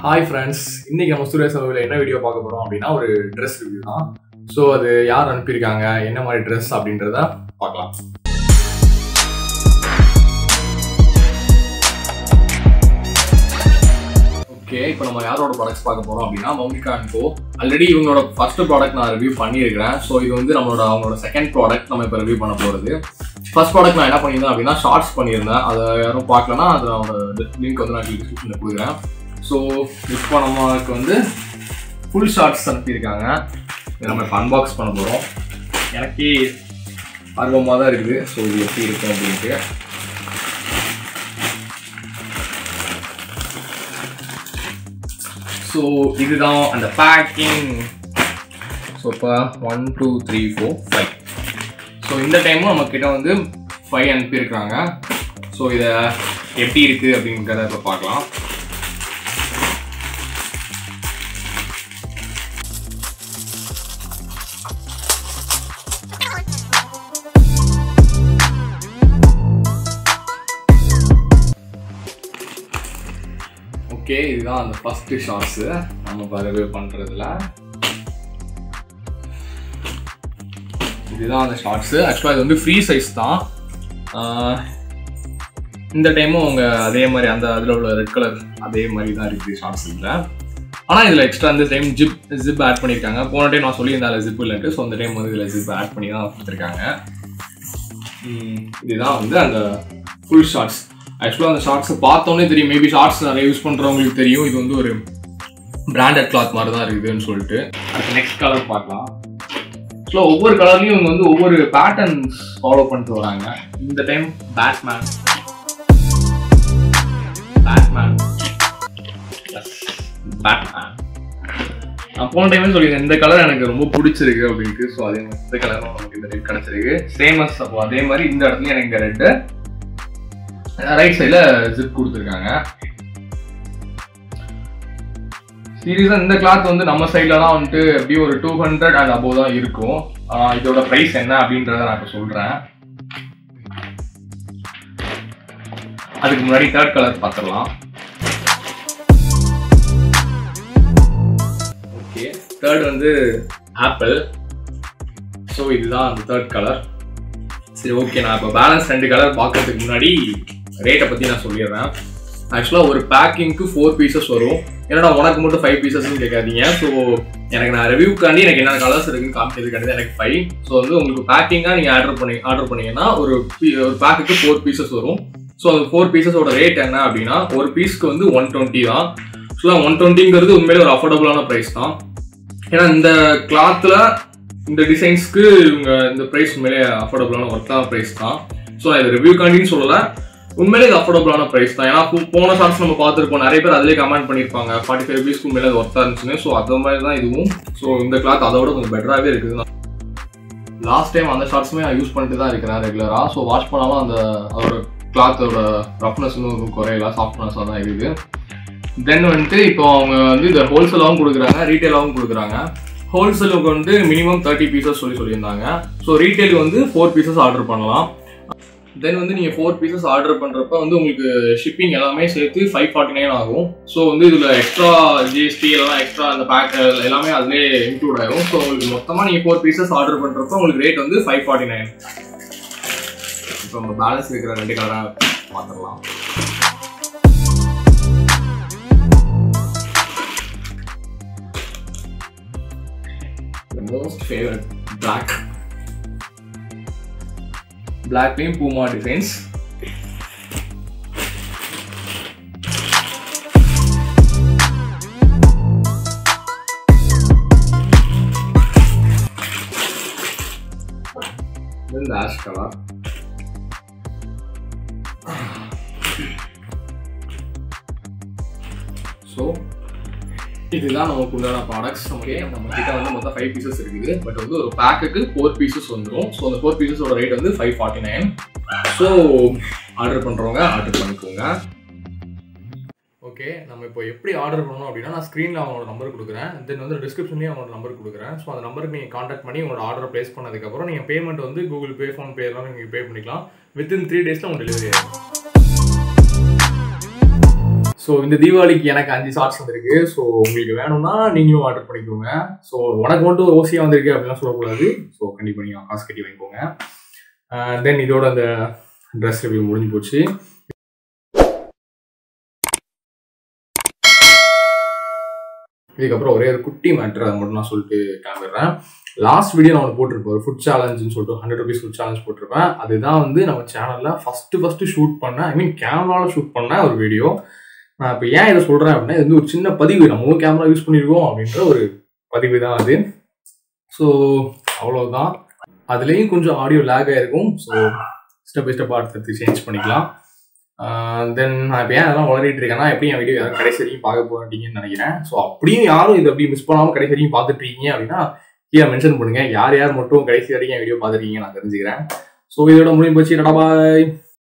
hi friends இன்னைக்கு நம்ம சூரிய சபையில் என்ன வீடியோ பார்க்க போறோம் அப்படின்னா ஒரு ட்ரெஸ் ரிவ்யூ தான் ஸோ அது யார் அனுப்பியிருக்காங்க என்ன மாதிரி ட்ரெஸ் அப்படின்றத பார்க்கலாம் ஓகே இப்போ நம்ம யாரோட ப்ராடக்ட்ஸ் பார்க்க போறோம் அப்படின்னா மௌமிகா அண்ட் கோ ஆல்ரெடி இவங்களோட ஃபர்ஸ்ட் ப்ராடக்ட் நான் ரிவ்யூ பண்ணியிருக்கிறேன் ஸோ இது வந்து நம்மளோட அவங்களோட செகண்ட் ப்ராடக்ட் நம்ம இப்போ ரிவ்யூ பண்ண போகிறது ஃபர்ஸ்ட் ப்ராடக்ட் நான் என்ன பண்ணியிருந்தேன் அப்படின்னா ஷார்ட்ஸ் பண்ணியிருந்தேன் அதை யாரும் பார்க்கலன்னா அதோட லிங்க் வந்து நான் டிஸ்கிரிப்ஷனில் கொடுக்குறேன் ஸோ இப்போ நமக்கு வந்து ஃபுல் ஷார்ட்ஸ் அனுப்பியிருக்காங்க இதை நம்ம இப்போ அன்பாக்ஸ் பண்ண போகிறோம் எனக்கே ஆர்வமாக தான் இருக்குது ஸோ இது எப்படி இருக்கும் அப்படின்ட்டு ஸோ இதுதான் அந்த பேக்கிங் ஸோ இப்போ one two three four five so இந்த டைமும் நம்ம கிட்ட வந்து ஃபைவ் அனுப்பியிருக்காங்க ஸோ இதை எப்படி இருக்குது அப்படிங்கிறத இப்போ பார்க்கலாம் ஓகே இதுதான் அந்த ஃபர்ஸ்ட் ஷார்ட்ஸு நம்ம இப்போ ரிவ்யூ பண்ணுறதுல இதுதான் அந்த ஷார்ட்ஸு ஆக்சுவலாக இது வந்து ஃப்ரீ சைஸ் தான் ஆஹ் இந்த டைமும் அவங்க அதே மாதிரி அந்த அதில் உள்ள ரெட் கலர் அதே மாதிரி தான் இருக்குது ஷார்ட்ஸ் இதில் ஆனால் இதில் எக்ஸ்ட்ரா இந்த டைம் ஜிப் ஜிப் ஆட் பண்ணியிருக்காங்க போன டைம் நான் சொல்லியிருந்தேன் ஜிப் இல்லைன்ட்டு ஸோ அந்த டைம் வந்து இதில் ஜிப் ஆட் பண்ணி தான் கொடுத்துருக்காங்க உம், இதுதான் வந்து அந்த ஃபுல் ஷார்ட்ஸ் ஆக்சுவலாக அந்த ஷார்ட்ஸை பார்த்தோன்னே தெரியும் மேபி ஷார்ட்ஸ் நிறைய யூஸ் பண்ணுறவங்களுக்கு தெரியும் இது வந்து ஒரு பிராண்டட் கிளாத் மாதிரி தான் இருக்குதுன்னு சொல்லிட்டு அடுத்து நெக்ஸ்ட் கலர் பார்க்கலாம் ஆக்சுவலாக ஒவ்வொரு கலர்லையும் இவங்க வந்து ஒவ்வொரு பேட்டர்ன்ஸ் ஃபாலோ பண்ணிட்டு வராங்க இந்த டைம் பேட்மேன் பேட்மேன் பேட்மேன் நான் போன டைமே சொல்லியிருந்தேன் இந்த கலர் எனக்கு ரொம்ப பிடிச்சிருக்கு அப்படின்ட்டு ஸோ அதே மாதிரி இந்த கலரும் நமக்கு இந்த ரெட் கிடச்சிருக்கு சேமஸ் அப்போ அதே மாதிரி இந்த இடத்துலயும் எனக்கு இந்த ரெட்டு ரைட் சைடில் ஜிப் கொடுத்துருக்காங்க சீரியஸாக இந்த கிளாத் வந்து நம்ம சைட்லலாம் வந்துட்டு எப்படி ஒரு டூ ஹண்ட்ரட் அண்ட் அபோவ் தான் இருக்கும் ஆஹ் இதோட ப்ரைஸ் என்ன அப்படின்றத நான் இப்போ சொல்கிறேன் அதுக்கு முன்னாடி தேர்ட் கலர் பார்த்துடலாம் ஓகே தேர்ட் வந்து ஆப்பிள் ஸோ இதுதான் அந்த தேர்ட் கலர் சரி ஓகே நான் இப்போ பேலன்ஸ் ரெண்டு கலர் பார்க்கறதுக்கு முன்னாடி ரேட்டை பற்றி நான் சொல்லிடுறேன் ஆக்சுவலாக ஒரு பேக்கிங்க்கு ஃபோர் பீசஸ் வரும் என்னடா உனக்கு மட்டும் ஃபைவ் பீசஸ்னு கேட்காதீங்க ஸோ எனக்கு நான் ரிவ்யூக்காண்டி எனக்கு என்ன கலர்ஸ் இருக்குன்னு காமிக்கிறதுக்காண்டி எனக்கு ஃபைவ் ஸோ வந்து உங்களுக்கு பேக்கிங்காக நீங்கள் ஆர்டர் பண்ணி ஆர்டர் பண்ணீங்கன்னா ஒரு பீ- ஒரு பேக்குக்கு ஃபோர் பீசஸ் வரும் ஸோ அந்த ஃபோர் பீசஸோட ரேட் என்ன அப்படின்னா ஒரு பீஸ்க்கு வந்து ஒன் டுவெண்ட்டி தான் ஆக்சுவலாக ஒன் டுவெண்ட்டிங்கிறது உண்மையிலே ஒரு அஃபோர்டபுளான ப்ரைஸ் தான் ஏன்னா இந்த கிளாத்தில் இந்த டிசைன்ஸ்க்கு இவங்க இந்த ப்ரைஸ் உண்மையிலே அஃபோர்டபுளான ஒர்த்தான ப்ரைஸ் தான் ஸோ நான் இது ரிவ்யூக்காண்டின்னு சொல்லலை உண்மையிலே இது அஃபோர்டபுளான ப்ரைஸ் தான் ஏன்னா போ- போன ஷார்ட்ஸ் நம்ம பார்த்துருப்போம் நிறைய பேர் அதிலே கமெண்ட் பண்ணியிருப்பாங்க ஃபார்ட்டி ஃபைவ் பீஸ்க்கு உண்மையிலே அது ஒர்த்தாக இருந்துச்சுன்னு ஸோ அந்த மாதிரி தான் இதுவும் ஸோ இந்த கிளாத் அதோட கொஞ்சம் பெட்டராகவே இருக்குது லாஸ்ட் டைம் அந்த ஷார்ட்ஸுமே நான் யூஸ் பண்ணிட்டு தான் இருக்கிறேன் ரெகுலராக ஸோ வாஷ் பண்ணாலும் அந்த அதோட கிளாத்தோட ரஃப்னஸ் இன்னும் குறையல சாஃப்ட்னஸாக தான் இருக்குது தென் வந்துட்டு இப்போ அவங்க வந்து இதை ஹோல்சேலாகவும் கொடுக்குறாங்க ரீட்டைலாகவும் கொடுக்குறாங்க ஹோல்சேலுக்கு வந்து மினிமம் தேர்ட்டி பீசஸ் சொல்லி சொல்லியிருந்தாங்க ஸோ ரீட்டைல் வந்து ஃபோர் பீசஸ் ஆர்டர் பண்ணலாம் தென் வந்து நீங்கள் ஃபோர் பீசஸ் ஆர்டர் பண்ணுறப்ப வந்து உங்களுக்கு ஷிப்பிங் எல்லாமே சேர்த்து ஃபைவ் ஃபார்ட்டி நைன் ஆகும் ஸோ வந்து இதில் எக்ஸ்ட்ரா ஜிஎஸ்டி எல்லாம் எக்ஸ்ட்ரா அந்த பேக் எல்லாமே அதிலே இன்க்ளூட் ஆகும் ஸோ உங்களுக்கு மொத்தமாக நீங்கள் ஃபோர் பீசஸ் ஆர்டர் பண்ணுறப்ப உங்களுக்கு ரேட் வந்து ஃபைவ் ஃபார்ட்டி நைன் இப்போ நம்ம பேலன்ஸ் இருக்கிற ரெண்டு கலராக பார்த்துடலாம் the most favorite black blackலையும் Puma designs then the ash color so இதுதான் நமக்கு உண்டான ப்ராடக்ட்ஸ் ஓகே நம்ம கிட்ட வந்து மொத்தம் ஃபைவ் பீசஸ் இருக்குது பட் வந்து ஒரு பேக்குக்கு ஃபோர் பீசஸ் வந்துடும் ஸோ அந்த ஃபோர் பீசஸோட ரேட் வந்து five forty nine so order பண்ணுறவங்க ஆர்டர் பண்ணிக்கோங்க ஓகே நம்ம இப்போ எப்படி ஆர்டர் பண்ணணும் அப்படின்னா நான் ஸ்க்ரீனில் அவங்களோட நம்பர் கொடுக்குறேன் தென் வந்து டிஸ்கிரிப்ஷன்லேயும் அவங்களோட நம்பர் கொடுக்குறேன் ஸோ அந்த நம்பருக்கு நீங்கள் காண்டாக்ட் பண்ணி உங்களோட ஆர்டர் ப்ளேஸ் பண்ணதுக்கப்புறம் நீங்கள் பேமெண்ட் வந்து கூகுள் பே ஃபோன்பே எல்லாம் நீங்கள் பே பண்ணிக்கலாம் வித்தின் த்ரீ டேஸில் உங்களுக்கு டெலிவரி ஆகும் ஸோ இந்த தீபாவளிக்கு எனக்கு அஞ்சு ஷார்ட்ஸ் வந்திருக்கு ஸோ உங்களுக்கு வேணும்னா நீங்களும் ஆர்டர் பண்ணிக்கோங்க ஸோ உனக்கு மட்டும் ஓசியாக வந்திருக்கு அப்படிலாம் சொல்லக்கூடாது ஸோ கண்டிப்பாக நீங்கள் காசு கட்டி வாங்கிக்கோங்க தென் இதோட அந்த ட்ரெஸ் ரிவ்யூ முடிஞ்சு போச்சு இதுக்கப்புறம் ஒரே ஒரு குட்டி மேட்ரு அதை மட்டும் நான் சொல்லிட்டு கிளம்பிடுறேன் லாஸ்ட் வீடியோ நான் ஒன்று போட்டிருப்பேன் ஒரு ஃபுட் சேலஞ்சுன்னு சொல்லிட்டு ஹண்ட்ரட் ருபீஸ் ஃபுட் சேலஞ்ச் போட்டிருப்பேன் அதுதான் வந்து நம்ம சேனலில் ஃபஸ்ட்டு ஃபஸ்ட்டு ஷூட் பண்ண ஐ மீன் கேமராவில் ஷூட் பண்ண ஒரு வீடியோ நான் இப்போ ஏன் இதை சொல்கிறேன் அப்படின்னா இது வந்து ஒரு சின்ன பதிவு நம்மளும் கேமரா யூஸ் பண்ணியிருக்கோம் அப்படின்ற ஒரு பதிவு தான் அது ஸோ அவ்வளோதான் அதுலேயும் கொஞ்சம் ஆடியோ லேக் ஆகிருக்கும் ஸோ ஸ்டெப் பை ஸ்டெப்பாக அடுத்தடுத்து சேஞ்ச் பண்ணிக்கலாம் தென் நான் இப்போ ஏன் அதெல்லாம் வளரிட்டு இருக்கேன்னா எப்படி என் வீடியோ யாரும் கடைசி வரைக்கும் பார்க்க போறீங்கன்னு நினைக்கிறேன் ஸோ அப்படியும் யாரும் இதை அப்படி மிஸ் பண்ணாமல் கடைசி வரைக்கும் பார்த்துட்டு இருக்கீங்க அப்படின்னா கீழே மென்ஷன் பண்ணுங்க யார் யார் மட்டும் கடைசி வரைக்கும் என் வீடியோ பார்த்துருக்கீங்க நான் தெரிஞ்சுக்கிறேன் ஸோ இதோட முடிவு போச்சு டடா பாய்